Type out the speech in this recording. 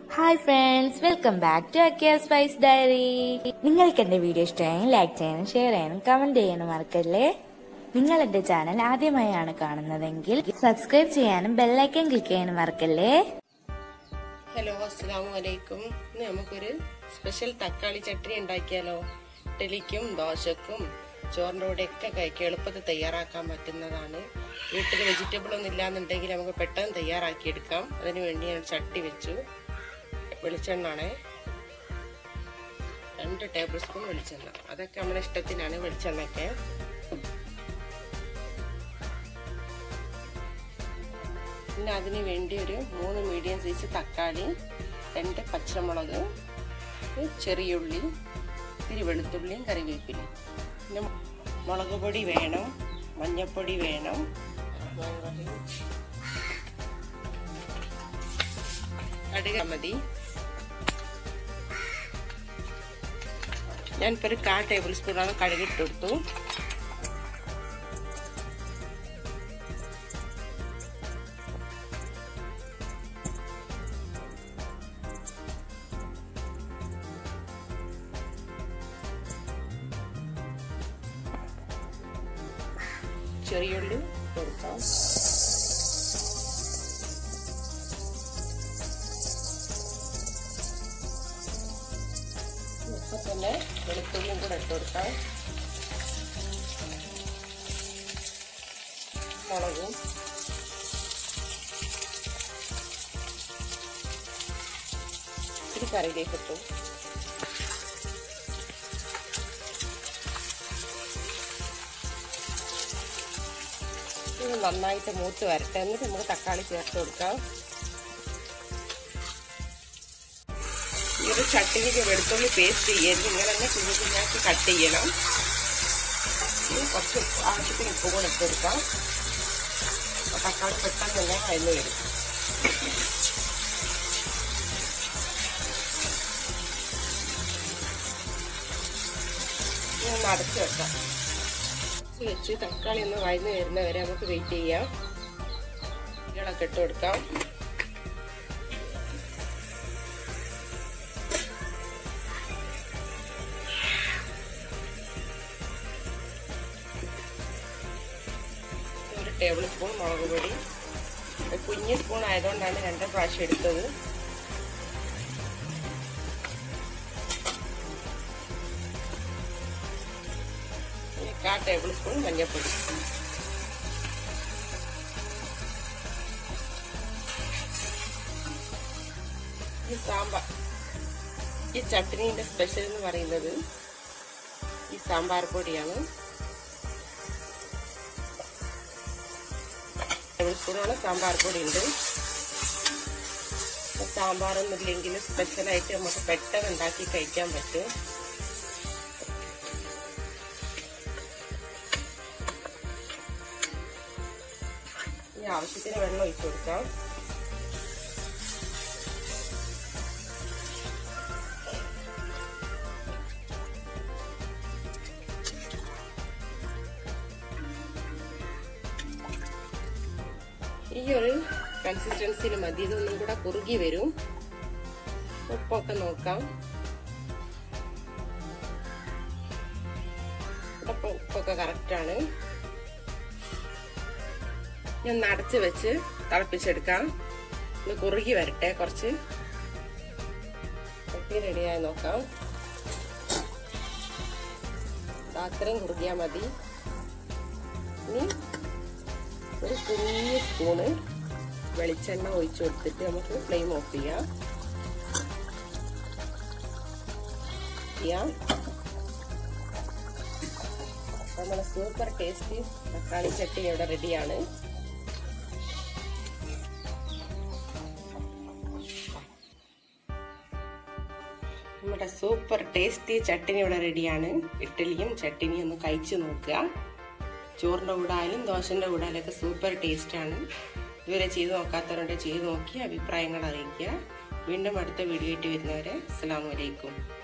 hi friends welcome back to അക്കിയ spice diary നിങ്ങൾക്ക് എന്റെ വീഡിയോ ഇഷ്ടമായെങ്കിൽ ലൈക്ക് ചെയ്യാനും ഷെയർ ചെയ്യാനും കമന്റ് ചെയ്യാനും മറക്കല്ലേ നിങ്ങൾ എന്റെ ചാനൽ ആദ്യമായാണ് കാണുന്നതെങ്കിൽ സബ്സ്ക്രൈബ് ചെയ്യാനും ബെല്ലൈക്കൻ ക്ലിക്ക് ചെയ്യാനും മറക്കല്ലേ ഹലോ അസ്സാം വലൈക്കും ഇന്ന് നമുക്കൊരു സ്പെഷ്യൽ തക്കാളി ചട്നി ഉണ്ടാക്കിയാലോ ഇഡലിക്കും ദോശക്കും ചോറിൻ്റെ കൂടെ ഒക്കെ കഴിക്കുക എളുപ്പത്തിൽ തയ്യാറാക്കാൻ പറ്റുന്നതാണ് വീട്ടിൽ വെജിറ്റബിൾ ഒന്നും ഇല്ലാന്നുണ്ടെങ്കിൽ നമുക്ക് പെട്ടെന്ന് തയ്യാറാക്കിയെടുക്കാം അതിന് വേണ്ടി ഞാൻ ചട്ടി വെച്ചു വെളിച്ചെണ്ണാണ് രണ്ട് ടേബിൾ സ്പൂൺ വെളിച്ചെണ്ണ അതൊക്കെ നമ്മുടെ ഇഷ്ടത്തിനാണ് വെളിച്ചെണ്ണയൊക്കെ പിന്നെ അതിന് വേണ്ടി ഒരു മൂന്ന് മീഡിയം സൈസ് തക്കാളി രണ്ട് പച്ചമുളക് ഒരു ചെറിയുള്ളി ഇത്തിരി വെളുത്തുള്ളിയും കറിവേപ്പിലയും പിന്നെ മുളക് പൊടി വേണം മഞ്ഞൾപ്പൊടി വേണം കടുക് മതി ഞാനിപ്പോൾ ഒരു കാ ടേബിൾ സ്പൂണാണ് കടുക് ഇട്ട് കൊടുത്തു ചെറിയുള്ളി കൊടുക്കാം ഇപ്പൊ തന്നെ വെളുത്തുള്ളിയും കൂടെ ഇട്ട് കൊടുക്കാം മുളകും ഇത്തിരി കറിയിലേക്ക് ഇട്ടു ഇത് നന്നായിട്ട് മൂത്ത് വരട്ടെ എന്നിട്ട് നമുക്ക് തക്കാളി ചേർത്ത് കൊടുക്കാം ഈ ഒരു ചട്ടിക്ക് വെളുത്തുള്ളി പേസ്റ്റ് ചെയ്യരുത് ഇങ്ങനെ തന്നെ കുഞ്ഞു കുഞ്ഞാക്കി കട്ട് ചെയ്യണം ഇനി കുറച്ച് ആവശ്യത്തിന് ഉപ്പ് കൂടെ ഇട്ട് കൊടുക്കാം അപ്പോൾ തക്കാളി പെട്ടെന്ന് തന്നെ കഴിഞ്ഞു വരും ഇനി ഒന്ന് അടച്ച് വെക്കാം അടച്ച് വെച്ച് തക്കാളി ഒന്ന് വഴന്ന് വരുന്നവരെ നമുക്ക് വെയിറ്റ് ചെയ്യാം ഇളക്കെ ഇട്ട് കൊടുക്കാം ഒരു ടേബിൾ സ്പൂൺ മുളക് പൊടി കുഞ്ഞ് സ്പൂൺ ആയതുകൊണ്ടാണ് രണ്ട് പ്രാവശ്യം എടുത്തത് കാ ടേബിൾ സ്പൂൺ മഞ്ഞൾപ്പൊടി ഈ സാമ്പാർ ഈ ചട്നീൻ്റെ സ്പെഷ്യൽ എന്ന് പറയുന്നത് ഈ സാമ്പാർ പൊടിയാണ് ടേബിൾ സ്പൂണോളം സാമ്പാർ പൊടി ഉണ്ട് സാമ്പാറൊന്നുമില്ലെങ്കിൽ സ്പെഷ്യലായിട്ട് നമുക്ക് പെട്ടെന്ന് ഉണ്ടാക്കി കഴിക്കാൻ പറ്റും ഇനി ആവശ്യത്തിന് വെള്ളം ഒഴിച്ചു കൊടുക്കാം ഈ ഒരു കൺസിസ്റ്റൻസിയിൽ മതി ഇതൊന്നും കൂടെ കുറുകി വരും ഉപ്പൊക്കെ നോക്കാം ഉപ്പൊക്കെ കറക്റ്റാണ് ഞാൻ നടച്ച് വെച്ച് തിളപ്പിച്ചെടുക്കാം ഇത് കുറുകി വരട്ടെ കുറച്ച് ചട്ടി റെഡിയായി നോക്കാം അത്രയും കുറുകിയാൽ മതി ഇനി ഒരു കുഞ്ഞ് സ്പൂണ് വെളിച്ചെണ്ണ ഒഴിച്ചു കൊടുത്തിട്ട് നമുക്ക് ഫ്ലെയിം ഓഫ് ചെയ്യാം ചെയ്യാം നമ്മുടെ സൂപ്പർ ടേസ്റ്റി തക്കാളി ചട്ടി ഇവിടെ റെഡിയാണ് നമ്മുടെ സൂപ്പർ ടേസ്റ്റി ചട്ടിനി ഇവിടെ റെഡിയാണ് ഇഡ്ഡലിയും ചട്ടിനിയും ഒന്ന് കഴിച്ചു നോക്കുക ചോറിൻ്റെ കൂടെ ആയാലും ദോശൻ്റെ കൂടെ ആയാലൊക്കെ സൂപ്പർ ടേസ്റ്റാണ് ഇതുവരെ ചെയ്ത് നോക്കാത്തവരുണ്ട് ചെയ്ത് നോക്കി അഭിപ്രായങ്ങൾ അറിയിക്കുക വീണ്ടും അടുത്ത വീഡിയോ ആയിട്ട് വരുന്നവരെ അസ്സാം വലൈക്കും